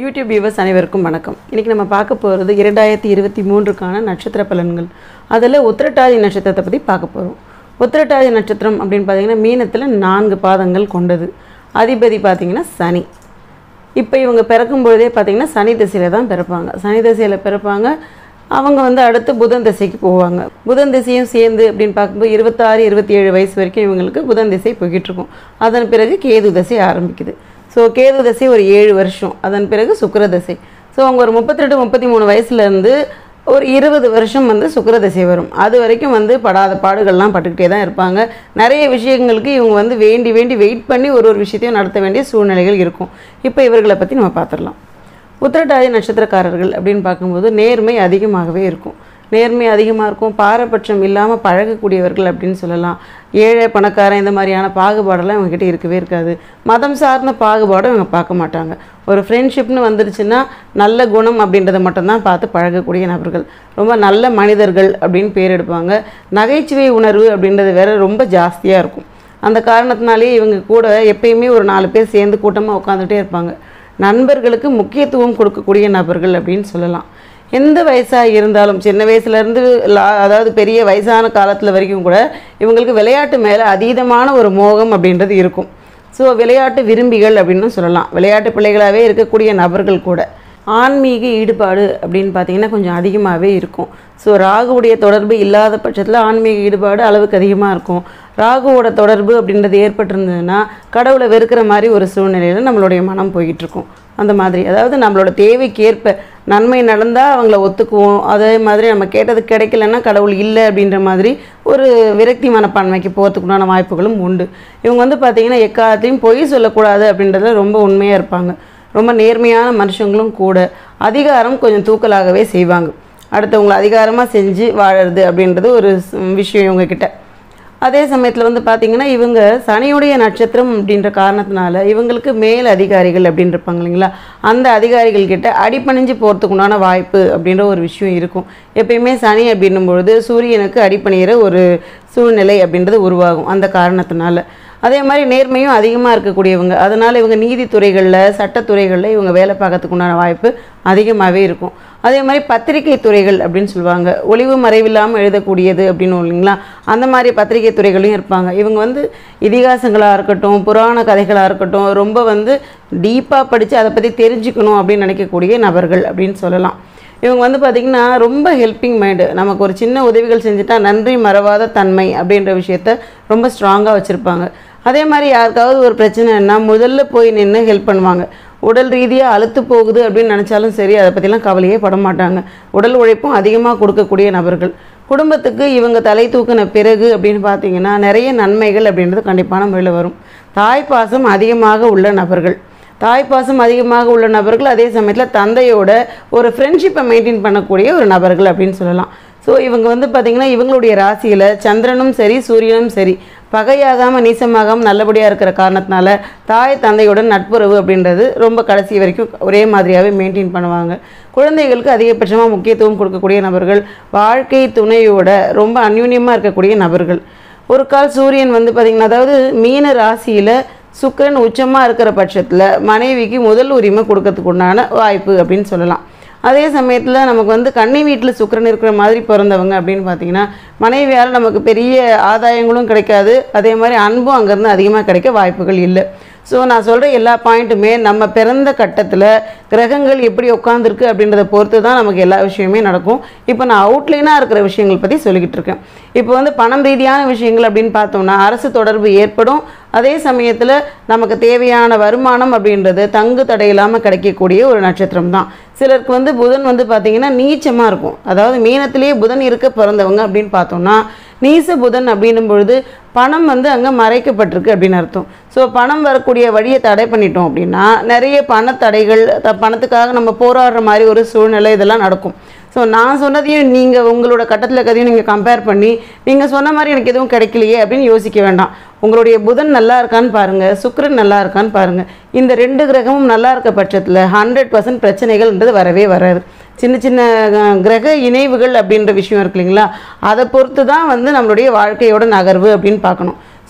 YouTube viewers அனைவருக்கும் வணக்கம் இன்றைக்கி நம்ம பார்க்க போகிறது இரண்டாயிரத்தி இருபத்தி மூன்றுக்கான நட்சத்திர பலன்கள் அதில் உத்திரட்டாதி நட்சத்திரத்தை பற்றி பார்க்க போகிறோம் உத்திரட்டாதி நட்சத்திரம் அப்படின்னு பார்த்தீங்கன்னா மீனத்தில் நான்கு பாதங்கள் கொண்டது அதிபதி பார்த்தீங்கன்னா சனி இப்போ இவங்க பிறக்கும் பொழுதே பார்த்தீங்கன்னா சனி திசையில் தான் பிறப்பாங்க சனி திசையில் பிறப்பாங்க அவங்க வந்து அடுத்து புதன் திசைக்கு போவாங்க புதன் திசையும் சேர்ந்து அப்படின்னு பார்க்கும்போது இருபத்தாறு இருபத்தி ஏழு வயசு வரைக்கும் இவங்களுக்கு புதன் திசை போய்கிட்டு இருக்கும் அதன் பிறகு கேது திசை ஆரம்பிக்குது ஸோ கேது தசை ஒரு ஏழு வருஷம் அதன் பிறகு சுக்கிர தசை ஸோ அவங்க ஒரு முப்பத்திரெண்டு முப்பத்தி மூணு வயசுலேருந்து ஒரு இருபது வருஷம் வந்து சுக்கிர தசை வரும் அது வரைக்கும் வந்து படாத பாடுகள்லாம் பட்டுக்கிட்டே தான் இருப்பாங்க நிறைய விஷயங்களுக்கு இவங்க வந்து வேண்டி வேண்டி வெயிட் பண்ணி ஒரு ஒரு விஷயத்தையும் நடத்த வேண்டிய சூழ்நிலைகள் இருக்கும் இப்போ இவர்களை பற்றி நம்ம பார்த்துடலாம் உத்திரட்டாதி நட்சத்திரக்காரர்கள் அப்படின்னு பார்க்கும்போது நேர்மை அதிகமாகவே இருக்கும் நேர்மை அதிகமாக இருக்கும் பாரபட்சம் இல்லாமல் பழகக்கூடியவர்கள் அப்படின்னு சொல்லலாம் ஏழை பணக்காரன் இந்த மாதிரியான பாகுபாடெல்லாம் இவங்ககிட்ட இருக்கவே இருக்காது மதம் சார்ந்த பாகுபாடும் இவங்க பார்க்க மாட்டாங்க ஒரு ஃப்ரெண்ட்ஷிப்னு வந்துருச்சுன்னா நல்ல குணம் அப்படின்றத மட்டும்தான் பார்த்து பழகக்கூடிய நபர்கள் ரொம்ப நல்ல மனிதர்கள் அப்படின்னு பேர் எடுப்பாங்க நகைச்சுவை உணர்வு அப்படின்றது வேற ரொம்ப ஜாஸ்தியாக இருக்கும் அந்த காரணத்தினாலேயே இவங்க கூட எப்பயுமே ஒரு நாலு பேர் சேர்ந்து கூட்டமாக உட்காந்துட்டே இருப்பாங்க நண்பர்களுக்கு முக்கியத்துவம் கொடுக்கக்கூடிய நபர்கள் அப்படின்னு சொல்லலாம் எந்த வயசாக இருந்தாலும் சின்ன வயசுலேருந்து லா அதாவது பெரிய வயசான காலத்தில் வரைக்கும் கூட இவங்களுக்கு விளையாட்டு மேலே அதீதமான ஒரு மோகம் அப்படின்றது இருக்கும் ஸோ விளையாட்டு விரும்பிகள் அப்படின்னு சொல்லலாம் விளையாட்டு பிள்ளைகளாகவே இருக்கக்கூடிய நபர்கள் கூட ஆன்மீக ஈடுபாடு அப்படின்னு பார்த்தீங்கன்னா கொஞ்சம் அதிகமாகவே இருக்கும் ஸோ ராகுவுடைய தொடர்பு இல்லாத பட்சத்தில் ஆன்மீக ஈடுபாடு அளவுக்கு அதிகமாக இருக்கும் ராகுவோட தொடர்பு அப்படின்றது ஏற்பட்டிருந்ததுன்னா கடவுளை வெறுக்கிற மாதிரி ஒரு சூழ்நிலையில் நம்மளுடைய மனம் போய்கிட்டு இருக்கும் அந்த மாதிரி அதாவது நம்மளோட தேவைக்கேற்ப நன்மை நடந்தால் அவங்கள ஒத்துக்குவோம் அதே மாதிரி நம்ம கேட்டது கிடைக்கலன்னா கடவுள் இல்லை அப்படின்ற மாதிரி ஒரு விரக்தி மனப்பான்மைக்கு போகிறதுக்குண்டான வாய்ப்புகளும் உண்டு இவங்க வந்து பார்த்திங்கன்னா எக்காலத்தையும் பொய் சொல்லக்கூடாது அப்படின்றதுல ரொம்ப உண்மையாக இருப்பாங்க ரொம்ப நேர்மையான மனுஷங்களும் கூட அதிகாரம் கொஞ்சம் தூக்கலாகவே செய்வாங்க அடுத்தவங்களை அதிகாரமாக செஞ்சு வாழறது அப்படின்றது ஒரு ஸ்- விஷயம் இவங்கக்கிட்ட அதே சமயத்தில் வந்து பார்த்திங்கன்னா இவங்க சனியுடைய நட்சத்திரம் அப்படின்ற காரணத்தினால இவங்களுக்கு மேல் அதிகாரிகள் அப்படின்னு இருப்பாங்க இல்லைங்களா அந்த அதிகாரிகள் கிட்ட அடிபணிஞ்சு போகிறதுக்கு உண்டான வாய்ப்பு அப்படின்ற ஒரு விஷயம் இருக்கும் எப்பயுமே சனி அப்படின்னும் பொழுது சூரியனுக்கு அடிபணிகிற ஒரு சூழ்நிலை அப்படின்றது உருவாகும் அந்த காரணத்தினால அதே மாதிரி நேர்மையும் அதிகமாக இருக்கக்கூடியவங்க அதனால் இவங்க நீதித்துறைகளில் சட்டத்துறைகளில் இவங்க வேலை பார்க்கறதுக்கு உண்டான வாய்ப்பு அதிகமாகவே இருக்கும் அதே மாதிரி பத்திரிகை துறைகள் அப்படின்னு சொல்லுவாங்க ஒளிவு மறைவில்லாமல் எழுதக்கூடியது அப்படின்னு இல்லைங்களா அந்த மாதிரி பத்திரிகை துறைகளையும் இருப்பாங்க இவங்க வந்து இதிகாசங்களாக இருக்கட்டும் புராண கதைகளாக இருக்கட்டும் ரொம்ப வந்து டீப்பாக படித்து அதை பற்றி தெரிஞ்சுக்கணும் அப்படின்னு நினைக்கக்கூடிய நபர்கள் அப்படின்னு சொல்லலாம் இவங்க வந்து பார்த்திங்கன்னா ரொம்ப ஹெல்பிங் மைண்டு நமக்கு ஒரு சின்ன உதவிகள் செஞ்சுட்டா நன்றி மறவாத தன்மை அப்படின்ற விஷயத்த ரொம்ப ஸ்ட்ராங்காக வச்சுருப்பாங்க அதே மாதிரி யாருக்காவது ஒரு பிரச்சனைன்னா முதல்ல போய் நின்று ஹெல்ப் பண்ணுவாங்க உடல் ரீதியாக அழுத்து போகுது அப்படின்னு நினச்சாலும் சரி அதை பற்றிலாம் கவலையே பட மாட்டாங்க உடல் உழைப்பும் அதிகமாக கொடுக்கக்கூடிய நபர்கள் குடும்பத்துக்கு இவங்க தலை தூக்கின பிறகு அப்படின்னு பார்த்தீங்கன்னா நிறைய நன்மைகள் அப்படின்றது கண்டிப்பான முறையில் வரும் தாய் பாசம் அதிகமாக உள்ள நபர்கள் தாய்ப்பாசம் அதிகமாக உள்ள நபர்கள் அதே சமயத்தில் தந்தையோட ஒரு ஃப்ரெண்ட்ஷிப்பை மெயின்டைன் பண்ணக்கூடிய ஒரு நபர்கள் அப்படின்னு சொல்லலாம் ஸோ இவங்க வந்து பார்த்திங்கன்னா இவங்களுடைய ராசியில் சந்திரனும் சரி சூரியனும் சரி பகையாகாமல் நீசமாகாமல் நல்லபடியாக இருக்கிற காரணத்தினால தாய் தந்தையுடன் நட்புறவு அப்படின்றது ரொம்ப கடைசி வரைக்கும் ஒரே மாதிரியாகவே மெயின்டைன் பண்ணுவாங்க குழந்தைகளுக்கு அதிகபட்சமாக முக்கியத்துவம் கொடுக்கக்கூடிய நபர்கள் வாழ்க்கை துணையோட ரொம்ப அந்யூன்யமாக இருக்கக்கூடிய நபர்கள் ஒரு கால் சூரியன் வந்து பார்த்திங்கன்னா அதாவது மீன ராசியில் சுக்கிரன் உச்சமாக இருக்கிற பட்சத்தில் மனைவிக்கு முதல் உரிமை கொடுக்கறதுக்கு உண்டான வாய்ப்பு அப்படின்னு சொல்லலாம் அதே சமயத்தில் நமக்கு வந்து கன்னி வீட்டில் சுக்கிரன் இருக்கிற மாதிரி பிறந்தவங்க அப்படின்னு பார்த்தீங்கன்னா மனைவியால் நமக்கு பெரிய ஆதாயங்களும் கிடைக்காது அதே மாதிரி அன்பும் அங்கேருந்து அதிகமாக கிடைக்க வாய்ப்புகள் இல்லை ஸோ நான் சொல்கிற எல்லா பாயிண்ட்டுமே நம்ம பிறந்த கட்டத்தில் கிரகங்கள் எப்படி உட்காந்துருக்கு அப்படின்றத பொறுத்து தான் நமக்கு எல்லா விஷயமே நடக்கும் இப்போ நான் அவுட்லைனாக இருக்கிற விஷயங்கள் பற்றி சொல்லிக்கிட்டு இருக்கேன் இப்போ வந்து பணம் ரீதியான விஷயங்கள் அப்படின்னு பார்த்தோம்னா அரசு தொடர்பு ஏற்படும் அதே சமயத்தில் நமக்கு தேவையான வருமானம் அப்படின்றது தங்கு தடையில்லாமல் கிடைக்கக்கூடிய ஒரு நட்சத்திரம் தான் சிலருக்கு வந்து புதன் வந்து பார்த்திங்கன்னா நீச்சமாக இருக்கும் அதாவது மீனத்திலேயே புதன் இருக்க பிறந்தவங்க அப்படின்னு பார்த்தோம்னா நீச புதன் அப்படின்னும் பொழுது பணம் வந்து அங்கே மறைக்கப்பட்டிருக்கு அப்படின்னு அர்த்தம் ஸோ பணம் வரக்கூடிய வழியை தடை பண்ணிட்டோம் அப்படின்னா நிறைய பணத்தடைகள் த- பணத்துக்காக நம்ம போராடுற மாதிரி ஒரு சூழ்நிலை இதெல்லாம் நடக்கும் ஸோ நான் சொன்னதையும் நீங்கள் உங்களோட கட்டத்தில் கதையும் நீங்கள் கம்பேர் பண்ணி நீங்கள் சொன்ன மாதிரி எனக்கு எதுவும் கிடைக்கலையே அப்படின்னு யோசிக்க வேண்டாம் உங்களுடைய புதன் நல்லா இருக்கான்னு பாருங்கள் சுக்கிரன் நல்லா இருக்கான்னு பாருங்கள் இந்த ரெண்டு கிரகமும் நல்லா இருக்க பட்சத்தில் ஹண்ட்ரட் பர்சன்ட் பிரச்சனைகள்ன்றது வரவே வராது சின்ன சின்ன அஹ், கிரக இணைவுகள் அப்படின்ற விஷயம் இருக்கு இல்லைங்களா அதை பொறுத்து தான் வந்து நம்மளுடைய வாழ்க்கையோட நகர்வு அப்படின்னு பார்க்கணும்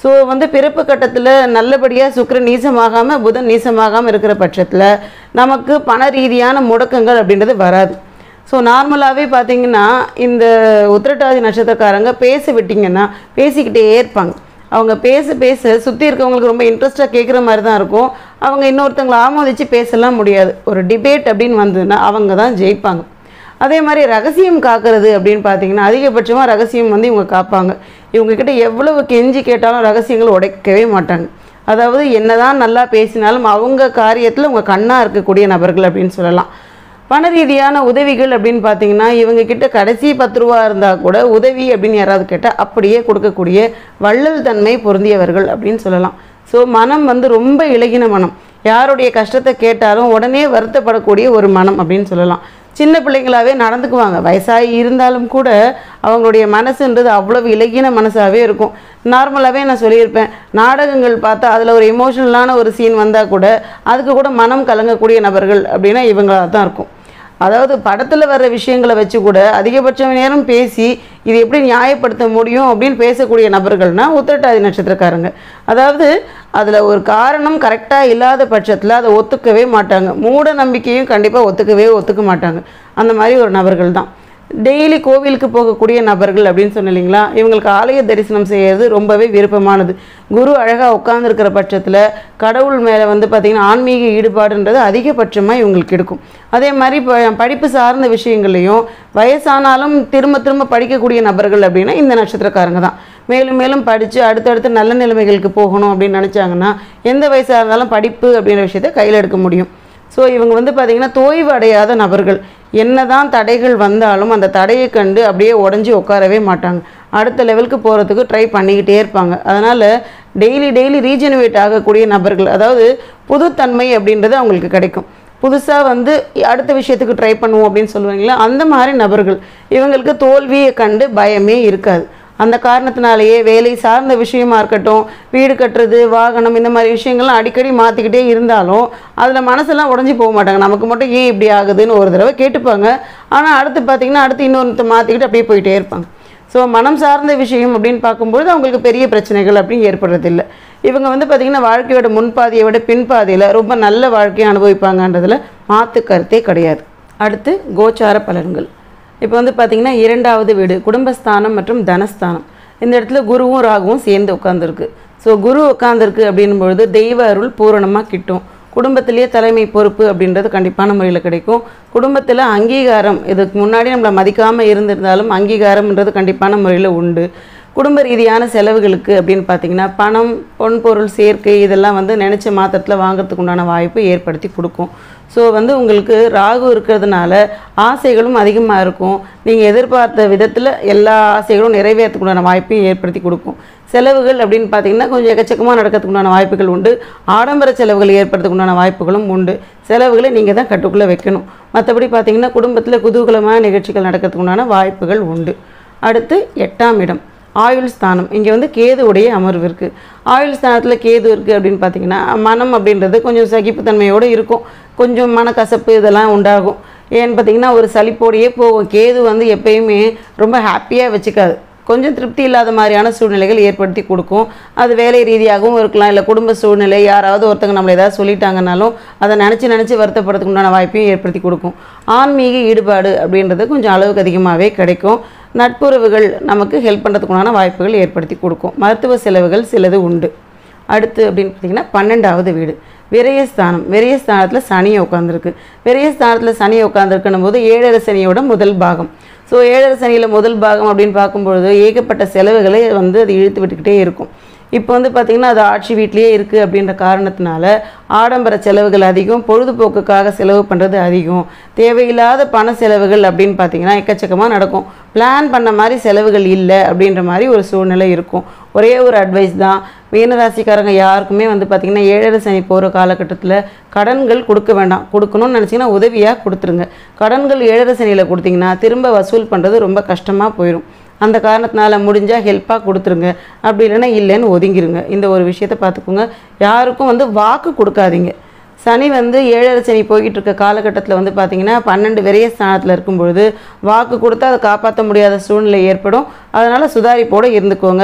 ஸோ வந்து பிறப்பு கட்டத்தில் நல்லபடியாக சுக்கிரன் நீசமாகாமல் புதன் நீசமாகாமல் இருக்கிற பட்சத்தில் நமக்கு பண ரீதியான முடக்கங்கள் அப்படின்றது வராது ஸோ நார்மலாகவே பார்த்தீங்கன்னா இந்த உத்திரட்டாதி நட்சத்திரக்காரங்க பேச விட்டிங்கன்னா பேசிக்கிட்டே இருப்பாங்க அவங்க பேச பேச சுற்றி இருக்கவங்களுக்கு ரொம்ப இன்ட்ரெஸ்ட்டாக கேட்குற மாதிரி தான் இருக்கும் அவங்க இன்னொருத்தவங்களை ஆமோதித்து பேசலாம் முடியாது ஒரு டிபேட் அப்படின்னு வந்ததுன்னா அவங்க தான் ஜெயிப்பாங்க அதே மாதிரி ரகசியம் காக்கிறது அப்படின்னு பார்த்தீங்கன்னா அதிகபட்சமாக ரகசியம் வந்து இவங்க காப்பாங்க இவங்கக்கிட்ட எவ்வளவு கெஞ்சி கேட்டாலும் ரகசியங்கள் உடைக்கவே மாட்டாங்க அதாவது என்னதான் நல்லா பேசினாலும் அவங்க காரியத்தில் உங்கள் கண்ணாக இருக்கக்கூடிய நபர்கள் அப்படின்னு சொல்லலாம் பண ரீதியான உதவிகள் அப்படின்னு பார்த்தீங்கன்னா இவங்க கிட்ட கடைசி பத்து ரூபா இருந்தால் கூட உதவி அப்படின்னு யாராவது கேட்டால் அப்படியே கொடுக்கக்கூடிய வள்ளல் தன்மை பொருந்தியவர்கள் அப்படின்னு சொல்லலாம் ஸோ மனம் வந்து ரொம்ப இலகின மனம் யாருடைய கஷ்டத்தை கேட்டாலும் உடனே வருத்தப்படக்கூடிய ஒரு மனம் அப்படின்னு சொல்லலாம் சின்ன பிள்ளைங்களாவே நடந்துக்குவாங்க வயசாகி இருந்தாலும் கூட அவங்களுடைய மனசுன்றது அவ்வளவு இலகின மனசாகவே இருக்கும் நார்மலாகவே நான் சொல்லியிருப்பேன் நாடகங்கள் பார்த்தா அதில் ஒரு எமோஷனலான ஒரு சீன் வந்தால் கூட அதுக்கு கூட மனம் கலங்கக்கூடிய நபர்கள் அப்படின்னா இவங்களாக தான் இருக்கும் அதாவது படத்தில் வர்ற விஷயங்களை வச்சு கூட அதிகபட்ச நேரம் பேசி இது எப்படி நியாயப்படுத்த முடியும் அப்படின்னு பேசக்கூடிய நபர்கள்னா உத்திரட்டாதி நட்சத்திரக்காரங்க அதாவது அதில் ஒரு காரணம் கரெக்டாக இல்லாத பட்சத்தில் அதை ஒத்துக்கவே மாட்டாங்க மூட நம்பிக்கையும் கண்டிப்பாக ஒத்துக்கவே ஒத்துக்க மாட்டாங்க அந்த மாதிரி ஒரு நபர்கள் தான் டெய்லி கோவிலுக்கு போகக்கூடிய நபர்கள் அப்படின்னு சொன்ன இல்லைங்களா இவங்களுக்கு ஆலய தரிசனம் செய்யறது ரொம்பவே விருப்பமானது குரு அழகாக உட்கார்ந்துருக்கிற பட்சத்தில் கடவுள் மேலே வந்து பார்த்திங்கன்னா ஆன்மீக ஈடுபாடுன்றது அதிகபட்சமாக இவங்களுக்கு இருக்கும் அதே மாதிரி இப்போ படிப்பு சார்ந்த விஷயங்கள்லையும் வயசானாலும் திரும்ப திரும்ப படிக்கக்கூடிய நபர்கள் அப்படின்னா இந்த நட்சத்திரக்காரங்க தான் மேலும் மேலும் படித்து அடுத்தடுத்து நல்ல நிலைமைகளுக்கு போகணும் அப்படின்னு நினச்சாங்கன்னா எந்த வயசாக இருந்தாலும் படிப்பு அப்படின்ற விஷயத்தை கையில் எடுக்க முடியும் ஸோ இவங்க வந்து பார்த்திங்கன்னா தோய்வு அடையாத நபர்கள் என்னதான் தடைகள் வந்தாலும் அந்த தடையை கண்டு அப்படியே உடஞ்சி உட்காரவே மாட்டாங்க அடுத்த லெவலுக்கு போகிறதுக்கு ட்ரை பண்ணிக்கிட்டே இருப்பாங்க அதனால் டெய்லி டெய்லி ரீஜெனரேட் ஆகக்கூடிய நபர்கள் அதாவது புதுத்தன்மை அப்படின்றது அவங்களுக்கு கிடைக்கும் புதுசாக வந்து அடுத்த விஷயத்துக்கு ட்ரை பண்ணுவோம் அப்படின்னு சொல்லுவாங்களா அந்த மாதிரி நபர்கள் இவங்களுக்கு தோல்வியை கண்டு பயமே இருக்காது அந்த காரணத்தினாலேயே வேலை சார்ந்த விஷயமா இருக்கட்டும் வீடு கட்டுறது வாகனம் இந்த மாதிரி விஷயங்கள்லாம் அடிக்கடி மாற்றிக்கிட்டே இருந்தாலும் அதில் மனசெல்லாம் உடஞ்சி போக மாட்டாங்க நமக்கு மட்டும் ஏன் இப்படி ஆகுதுன்னு ஒரு தடவை கேட்டுப்பாங்க ஆனால் அடுத்து பார்த்தீங்கன்னா அடுத்து இன்னொருத்த மாற்றிக்கிட்டு அப்படியே போயிட்டே இருப்பாங்க ஸோ மனம் சார்ந்த விஷயம் அப்படின்னு பார்க்கும்பொழுது அவங்களுக்கு பெரிய பிரச்சனைகள் அப்படின்னு ஏற்படுறதில்லை இவங்க வந்து பார்த்திங்கன்னா வாழ்க்கையோட முன்பாதியை விட பின்பாதியில் ரொம்ப நல்ல வாழ்க்கையை அனுபவிப்பாங்கன்றதுல மாற்று கருத்தே கிடையாது அடுத்து கோச்சார பலன்கள் இப்போ வந்து பார்த்திங்கன்னா இரண்டாவது வீடு குடும்பஸ்தானம் மற்றும் தனஸ்தானம் இந்த இடத்துல குருவும் ராகுவும் சேர்ந்து உட்காந்துருக்கு ஸோ குரு உட்காந்துருக்கு அப்படின்னும் பொழுது தெய்வ அருள் பூரணமாக கிட்டும் குடும்பத்திலேயே தலைமை பொறுப்பு அப்படின்றது கண்டிப்பான முறையில் கிடைக்கும் குடும்பத்தில் அங்கீகாரம் இதுக்கு முன்னாடி நம்மளை மதிக்காமல் இருந்திருந்தாலும் அங்கீகாரம்ன்றது கண்டிப்பான முறையில் உண்டு குடும்ப ரீதியான செலவுகளுக்கு அப்படின்னு பார்த்தீங்கன்னா பணம் பொன் பொருள் சேர்க்கை இதெல்லாம் வந்து நினச்ச மாத்திரத்தில் வாங்குறதுக்கு உண்டான வாய்ப்பு ஏற்படுத்தி கொடுக்கும் ஸோ வந்து உங்களுக்கு ராகு இருக்கிறதுனால ஆசைகளும் அதிகமாக இருக்கும் நீங்கள் எதிர்பார்த்த விதத்தில் எல்லா ஆசைகளும் நிறைவேறதுக்கு உண்டான வாய்ப்பையும் ஏற்படுத்தி கொடுக்கும் செலவுகள் அப்படின்னு பார்த்தீங்கன்னா கொஞ்சம் எக்கச்சக்கமாக நடக்கிறதுக்கு உண்டான வாய்ப்புகள் உண்டு ஆடம்பர செலவுகள் ஏற்படுறதுக்கு உண்டான வாய்ப்புகளும் உண்டு செலவுகளை நீங்கள் தான் கட்டுக்குள்ளே வைக்கணும் மற்றபடி பார்த்தீங்கன்னா குடும்பத்தில் குதூகலமான நிகழ்ச்சிகள் நடக்கிறதுக்கு உண்டான வாய்ப்புகள் உண்டு அடுத்து எட்டாம் இடம் ஆயுள் ஸ்தானம் இங்கே வந்து கேதுவுடைய அமர்வு இருக்குது ஆயுள் ஸ்தானத்தில் கேது இருக்குது அப்படின்னு பார்த்தீங்கன்னா மனம் அப்படின்றது கொஞ்சம் சகிப்புத்தன்மையோடு இருக்கும் கொஞ்சம் மனக்கசப்பு இதெல்லாம் உண்டாகும் ஏன்னு பார்த்தீங்கன்னா ஒரு சலிப்போடையே போகும் கேது வந்து எப்பயுமே ரொம்ப ஹாப்பியாக வச்சுக்காது கொஞ்சம் திருப்தி இல்லாத மாதிரியான சூழ்நிலைகள் ஏற்படுத்தி கொடுக்கும் அது வேலை ரீதியாகவும் இருக்கலாம் இல்லை குடும்ப சூழ்நிலை யாராவது ஒருத்தங்க நம்மளை ஏதாவது சொல்லிட்டாங்கனாலும் அதை நினச்சி நினச்சி வருத்தப்படுறதுக்கு உண்டான வாய்ப்பையும் ஏற்படுத்தி கொடுக்கும் ஆன்மீக ஈடுபாடு அப்படின்றது கொஞ்சம் அளவுக்கு அதிகமாகவே கிடைக்கும் நட்புறவுகள் நமக்கு ஹெல்ப் பண்ணுறதுக்கு உண்டான வாய்ப்புகள் ஏற்படுத்தி கொடுக்கும் மருத்துவ செலவுகள் சிலது உண்டு அடுத்து அப்படின்னு பார்த்தீங்கன்னா பன்னெண்டாவது வீடு விரயஸ்தானம் விரயஸ்தானத்தில் சனி உட்காந்துருக்கு விரயஸ்தானத்தில் சனி உட்காந்துருக்கணும் போது ஏழரை சனியோட முதல் பாகம் ஸோ ஏழரை சனியில் முதல் பாகம் அப்படின்னு பார்க்கும்பொழுது ஏகப்பட்ட செலவுகளை வந்து அது இழுத்து விட்டுக்கிட்டே இருக்கும் இப்போ வந்து பார்த்திங்கன்னா அது ஆட்சி வீட்லேயே இருக்குது அப்படின்ற காரணத்தினால ஆடம்பர செலவுகள் அதிகம் பொழுதுபோக்குக்காக செலவு பண்ணுறது அதிகம் தேவையில்லாத பண செலவுகள் அப்படின்னு பார்த்தீங்கன்னா எக்கச்சக்கமாக நடக்கும் பிளான் பண்ண மாதிரி செலவுகள் இல்லை அப்படின்ற மாதிரி ஒரு சூழ்நிலை இருக்கும் ஒரே ஒரு அட்வைஸ் தான் மீனராசிக்காரங்க யாருக்குமே வந்து பார்த்திங்கன்னா ஏழரை சனி போகிற காலகட்டத்தில் கடன்கள் கொடுக்க வேண்டாம் கொடுக்கணும்னு நினச்சிங்கன்னா உதவியாக கொடுத்துருங்க கடன்கள் ஏழரை சனியில் கொடுத்தீங்கன்னா திரும்ப வசூல் பண்ணுறது ரொம்ப கஷ்டமாக போயிடும் அந்த காரணத்தினால முடிஞ்சால் ஹெல்ப்பாக கொடுத்துருங்க அப்படி இல்லைன்னா இல்லைன்னு ஒதுங்கிருங்க இந்த ஒரு விஷயத்தை பார்த்துக்கோங்க யாருக்கும் வந்து வாக்கு கொடுக்காதீங்க சனி வந்து ஏழரை சனி போய்கிட்டு இருக்க காலகட்டத்தில் வந்து பார்த்தீங்கன்னா பன்னெண்டு விரைய ஸ்தானத்தில் இருக்கும் பொழுது வாக்கு கொடுத்தா அதை காப்பாற்ற முடியாத சூழ்நிலை ஏற்படும் அதனால் சுதாரிப்போடு இருந்துக்கோங்க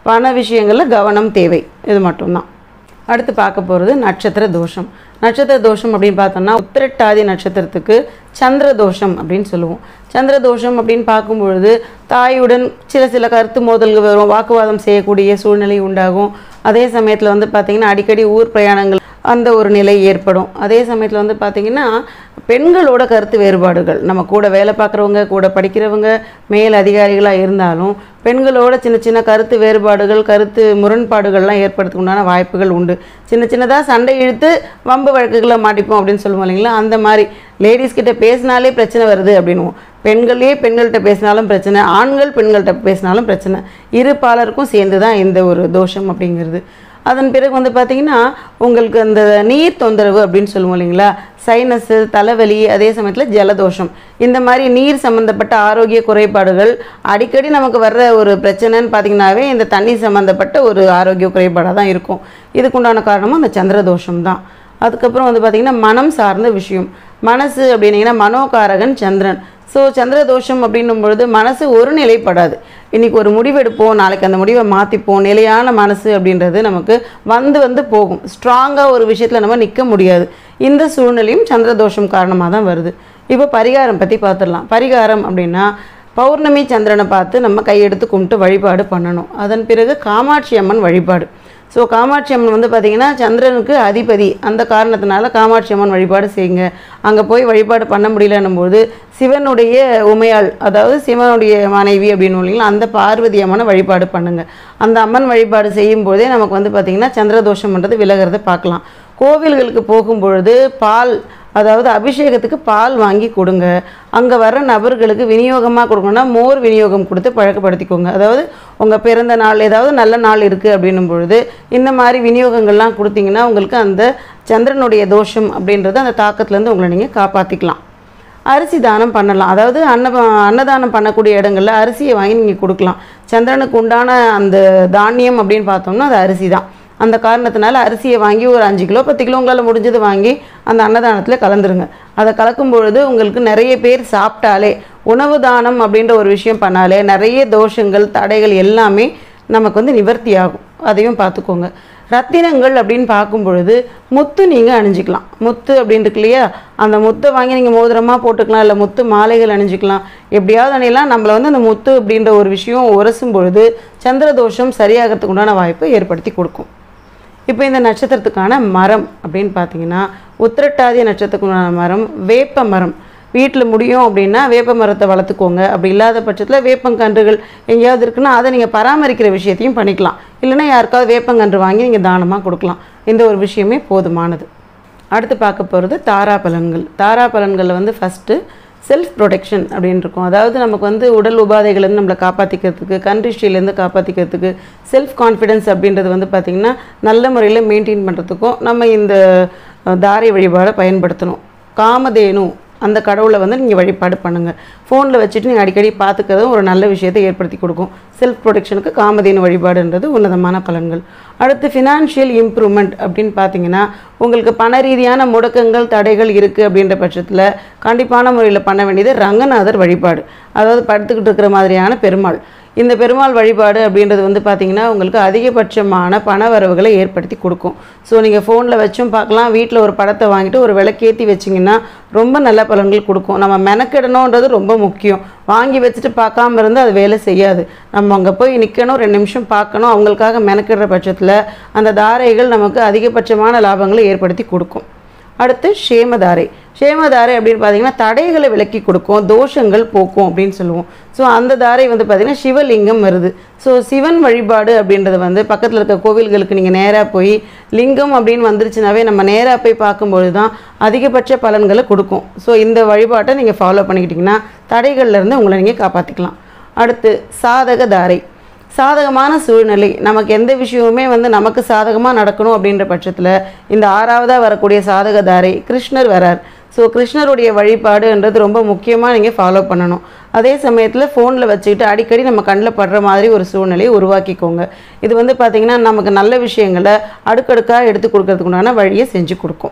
பண விஷயங்களில் கவனம் தேவை இது மட்டும்தான் அடுத்து பார்க்க போகிறது நட்சத்திர தோஷம் நட்சத்திர தோஷம் அப்படின்னு பார்த்தோம்னா உத்திரட்டாதி நட்சத்திரத்துக்கு சந்திர தோஷம் அப்படின்னு சொல்லுவோம் சந்திர தோஷம் அப்படின்னு பார்க்கும்பொழுது தாயுடன் சில சில கருத்து மோதல்கள் வரும் வாக்குவாதம் செய்யக்கூடிய சூழ்நிலை உண்டாகும் அதே சமயத்தில் வந்து பார்த்திங்கன்னா அடிக்கடி ஊர் பிரயாணங்கள் அந்த ஒரு நிலை ஏற்படும் அதே சமயத்தில் வந்து பார்த்திங்கன்னா பெண்களோட கருத்து வேறுபாடுகள் நம்ம கூட வேலை பார்க்குறவங்க கூட படிக்கிறவங்க மேல் அதிகாரிகளாக இருந்தாலும் பெண்களோட சின்ன சின்ன கருத்து வேறுபாடுகள் கருத்து முரண்பாடுகள்லாம் ஏற்படுறதுக்கு உண்டான வாய்ப்புகள் உண்டு சின்ன சின்னதாக சண்டை இழுத்து வம்பு வழக்குகளை மாட்டிப்போம் அப்படின்னு சொல்லுவோம் இல்லைங்களா அந்த மாதிரி லேடிஸ் கிட்ட பேசினாலே பிரச்சனை வருது அப்படின்னுவோம் பெண்களே பெண்கள்கிட்ட பேசினாலும் பிரச்சனை ஆண்கள் பெண்கள்கிட்ட பேசினாலும் பிரச்சனை இரு பாலருக்கும் சேர்ந்து தான் இந்த ஒரு தோஷம் அப்படிங்கிறது அதன் பிறகு வந்து பார்த்திங்கன்னா உங்களுக்கு அந்த நீர் தொந்தரவு அப்படின்னு சொல்லுவோம் இல்லைங்களா சைனஸு தலைவலி அதே சமயத்தில் ஜலதோஷம் இந்த மாதிரி நீர் சம்மந்தப்பட்ட ஆரோக்கிய குறைபாடுகள் அடிக்கடி நமக்கு வர்ற ஒரு பிரச்சனைன்னு பார்த்திங்கனாவே இந்த தண்ணி சம்மந்தப்பட்ட ஒரு ஆரோக்கிய குறைபாடாக தான் இருக்கும் இதுக்குண்டான காரணமும் அந்த சந்திரதோஷம் தான் அதுக்கப்புறம் வந்து பார்த்திங்கன்னா மனம் சார்ந்த விஷயம் மனசு அப்படின்னீங்கன்னா மனோகாரகன் சந்திரன் ஸோ சந்திர தோஷம் அப்படின்னும் பொழுது மனசு ஒரு நிலைப்படாது இன்றைக்கி ஒரு முடிவெடுப்போம் நாளைக்கு அந்த முடிவை மாற்றிப்போம் நிலையான மனசு அப்படின்றது நமக்கு வந்து வந்து போகும் ஸ்ட்ராங்காக ஒரு விஷயத்தில் நம்ம நிற்க முடியாது இந்த சூழ்நிலையும் சந்திர தோஷம் காரணமாக தான் வருது இப்போ பரிகாரம் பற்றி பார்த்துடலாம் பரிகாரம் அப்படின்னா பௌர்ணமி சந்திரனை பார்த்து நம்ம கையெடுத்து கும்பிட்டு வழிபாடு பண்ணணும் அதன் பிறகு காமாட்சி அம்மன் வழிபாடு ஸோ காமாட்சி அம்மன் வந்து பார்த்திங்கன்னா சந்திரனுக்கு அதிபதி அந்த காரணத்தினால காமாட்சி அம்மன் வழிபாடு செய்யுங்க அங்கே போய் வழிபாடு பண்ண முடியலன்னும் போது சிவனுடைய உமையாள் அதாவது சிவனுடைய மனைவி அப்படின்னு இல்லைங்களா அந்த பார்வதி அம்மனை வழிபாடு பண்ணுங்க அந்த அம்மன் வழிபாடு செய்யும் போதே நமக்கு வந்து பார்த்திங்கன்னா சந்திரதோஷம்ன்றது விலகிறத பார்க்கலாம் கோவில்களுக்கு போகும்பொழுது பால் அதாவது அபிஷேகத்துக்கு பால் வாங்கி கொடுங்க அங்கே வர்ற நபர்களுக்கு விநியோகமாக கொடுக்கணும்னா மோர் விநியோகம் கொடுத்து பழக்கப்படுத்திக்கோங்க அதாவது உங்கள் பிறந்த நாள் ஏதாவது நல்ல நாள் இருக்குது அப்படின்னும் பொழுது இந்த மாதிரி விநியோகங்கள்லாம் கொடுத்தீங்கன்னா உங்களுக்கு அந்த சந்திரனுடைய தோஷம் அப்படின்றது அந்த தாக்கத்துலேருந்து உங்களை நீங்கள் காப்பாற்றிக்கலாம் அரிசி தானம் பண்ணலாம் அதாவது அன்ன அன்னதானம் பண்ணக்கூடிய இடங்கள்ல அரிசியை வாங்கி நீங்கள் கொடுக்கலாம் சந்திரனுக்கு உண்டான அந்த தானியம் அப்படின்னு பார்த்தோம்னா அது அரிசி தான் அந்த காரணத்தினால அரிசியை வாங்கி ஒரு அஞ்சு கிலோ பத்து கிலோ உங்களால் முடிஞ்சது வாங்கி அந்த அன்னதானத்தில் கலந்துருங்க அதை கலக்கும் பொழுது உங்களுக்கு நிறைய பேர் சாப்பிட்டாலே உணவு தானம் அப்படின்ற ஒரு விஷயம் பண்ணாலே நிறைய தோஷங்கள் தடைகள் எல்லாமே நமக்கு வந்து நிவர்த்தி ஆகும் அதையும் பார்த்துக்கோங்க ரத்தினங்கள் அப்படின்னு பார்க்கும் பொழுது முத்து நீங்கள் அணிஞ்சிக்கலாம் முத்து அப்படின்னு இருக்கு இல்லையா அந்த முத்தை வாங்கி நீங்கள் மோதிரமாக போட்டுக்கலாம் இல்லை முத்து மாலைகள் அணிஞ்சிக்கலாம் எப்படியாவது அணியலாம் நம்மளை வந்து அந்த முத்து அப்படின்ற ஒரு விஷயம் உரசும் பொழுது சந்திர தோஷம் சரியாகிறதுக்கு உண்டான வாய்ப்பை ஏற்படுத்தி கொடுக்கும் இப்போ இந்த நட்சத்திரத்துக்கான மரம் அப்படின்னு பார்த்தீங்கன்னா உத்திரட்டாதி நட்சத்திரத்துக்குண்டான மரம் வேப்ப மரம் வீட்டில் முடியும் அப்படின்னா வேப்ப மரத்தை வளர்த்துக்கோங்க அப்படி இல்லாத பட்சத்தில் வேப்பங்கன்றுகள் எங்கேயாவது இருக்குன்னா அதை நீங்கள் பராமரிக்கிற விஷயத்தையும் பண்ணிக்கலாம் இல்லைன்னா யாருக்காவது வேப்பங்கன்று வாங்கி நீங்கள் தானமாக கொடுக்கலாம் இந்த ஒரு விஷயமே போதுமானது அடுத்து பார்க்க போகிறது தாரா பலன்கள் தாரா பலன்களில் வந்து ஃபஸ்ட்டு செல்ஃப் ப்ரொடெக்ஷன் அப்படின்னு இருக்கும் அதாவது நமக்கு வந்து உடல் உபாதைகள்லேருந்து நம்மளை காப்பாற்றிக்கிறதுக்கு கண்ட்ரிஸ்டிலேருந்து காப்பாற்றிக்கிறதுக்கு செல்ஃப் கான்ஃபிடென்ஸ் அப்படின்றது வந்து பார்த்திங்கன்னா நல்ல முறையில் மெயின்டைன் பண்ணுறதுக்கும் நம்ம இந்த அஹ், தாரை வழிபாடை பயன்படுத்தணும் காமதேனு அந்த கடவுளை வந்து நீங்கள் வழிபாடு பண்ணுங்கள் ஃபோனில் வச்சுட்டு நீங்கள் அடிக்கடி பார்த்துக்கிறதும் ஒரு நல்ல விஷயத்தை ஏற்படுத்தி கொடுக்கும் செல்ஃப் ப்ரொடெக்ஷனுக்கு காமதேனு வழிபாடுன்றது உன்னதமான பலன்கள் அடுத்து ஃபினான்ஷியல் இம்ப்ரூவ்மெண்ட் அப்படின்னு பார்த்தீங்கன்னா உங்களுக்கு பண ரீதியான முடக்கங்கள் தடைகள் இருக்குது அப்படின்ற பட்சத்தில் கண்டிப்பான முறையில் பண்ண வேண்டியது ரங்கநாதர் வழிபாடு அதாவது படுத்துக்கிட்டு இருக்கிற மாதிரியான பெருமாள் இந்த பெருமாள் வழிபாடு அப்படின்றது வந்து பார்த்திங்கன்னா உங்களுக்கு அதிகபட்சமான பண வரவுகளை ஏற்படுத்தி கொடுக்கும் ஸோ நீங்கள் ஃபோனில் வச்சும் பார்க்கலாம் வீட்டில் ஒரு படத்தை வாங்கிட்டு ஒரு விளக்கேற்றி வச்சிங்கன்னா ரொம்ப நல்ல பலன்கள் கொடுக்கும் நம்ம மெனக்கெடணுன்றது ரொம்ப முக்கியம் வாங்கி வச்சுட்டு பார்க்காம இருந்து அது வேலை செய்யாது நம்ம அங்கே போய் நிற்கணும் ரெண்டு நிமிஷம் பார்க்கணும் அவங்களுக்காக மெனக்கிடுற பட்சத்தில் அந்த தாரைகள் நமக்கு அதிகபட்சமான லாபங்களை ஏற்படுத்தி கொடுக்கும் அடுத்து ஷேமதாரை ஷேமதாரை அப்படின்னு பார்த்தீங்கன்னா தடைகளை விலக்கி கொடுக்கும் தோஷங்கள் போக்கும் அப்படின்னு சொல்லுவோம் ஸோ அந்த தாரை வந்து பார்த்தீங்கன்னா சிவலிங்கம் வருது ஸோ சிவன் வழிபாடு அப்படின்றது வந்து பக்கத்தில் இருக்க கோவில்களுக்கு நீங்கள் நேராக போய் லிங்கம் அப்படின்னு வந்துருச்சுனாவே நம்ம நேராக போய் பார்க்கும்பொழுது தான் அதிகபட்ச பலன்களை கொடுக்கும் ஸோ இந்த வழிபாட்டை நீங்கள் ஃபாலோ பண்ணிக்கிட்டிங்கன்னா தடைகள்லேருந்து உங்களை நீங்கள் காப்பாற்றிக்கலாம் அடுத்து சாதக தாரை சாதகமான சூழ்நிலை நமக்கு எந்த விஷயமுமே வந்து நமக்கு சாதகமாக நடக்கணும் அப்படின்ற பட்சத்தில் இந்த ஆறாவதாக வரக்கூடிய சாதக தாரை கிருஷ்ணர் வரார் ஸோ கிருஷ்ணருடைய வழிபாடுன்றது ரொம்ப முக்கியமாக நீங்கள் ஃபாலோ பண்ணணும் அதே சமயத்தில் ஃபோனில் வச்சுக்கிட்டு அடிக்கடி நம்ம கண்ணில் படுற மாதிரி ஒரு சூழ்நிலையை உருவாக்கிக்கோங்க இது வந்து பார்த்திங்கன்னா நமக்கு நல்ல விஷயங்களை அடுக்கடுக்காக எடுத்து கொடுக்கறதுக்கு உண்டான வழியை செஞ்சு கொடுக்கும்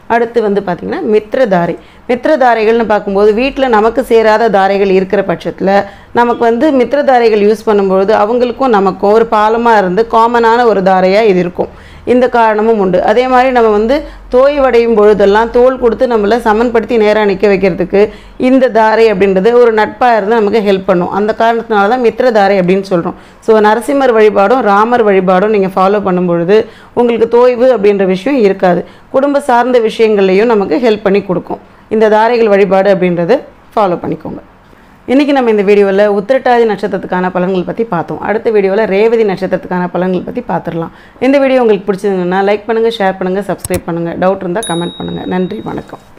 அடுத்து வந்து பார்த்திங்கன்னா மித்ரதாரை மித்ரதாரைகள்னு பார்க்கும்போது வீட்டில் நமக்கு சேராத தாரைகள் இருக்கிற பட்சத்தில் நமக்கு வந்து மித்ரதாரைகள் யூஸ் பண்ணும்பொழுது அவங்களுக்கும் நமக்கும் ஒரு பாலமாக இருந்து காமனான ஒரு தாரையாக இது இருக்கும் இந்த காரணமும் உண்டு அதே மாதிரி நம்ம வந்து தோய்வடையும் பொழுதெல்லாம் தோல் கொடுத்து நம்மளை சமன்படுத்தி நேராக நிற்க வைக்கிறதுக்கு இந்த தாரை அப்படின்றது ஒரு நட்பாக இருந்து நமக்கு ஹெல்ப் பண்ணும் அந்த காரணத்தினால தான் மித்ரதாரை அப்படின்னு சொல்கிறோம் ஸோ நரசிம்மர் வழிபாடும் ராமர் வழிபாடும் நீங்கள் ஃபாலோ பண்ணும் பொழுது உங்களுக்கு தோய்வு அப்படின்ற விஷயம் இருக்காது குடும்ப சார்ந்த விஷயங்கள்லையும் நமக்கு ஹெல்ப் பண்ணி கொடுக்கும் இந்த தாரைகள் வழிபாடு அப்படின்றது ஃபாலோ பண்ணிக்கோங்க இன்றைக்கி நம்ம இந்த வீடியோவில் உத்திரட்டாதி நட்சத்திரத்துக்கான பலன்கள் பற்றி பார்த்தோம் அடுத்த வீடியோவில் ரேவதி நட்சத்திரத்துக்கான பலன்கள் பற்றி பார்த்துடலாம் இந்த வீடியோ உங்களுக்கு பிடிச்சதுங்கன்னா லைக் பண்ணுங்கள் ஷேர் பண்ணுங்கள் சப்ஸ்கிரைப் பண்ணுங்கள் டவுட் இருந்தால் கமெண்ட் பண்ணுங்கள் நன்றி வணக்கம்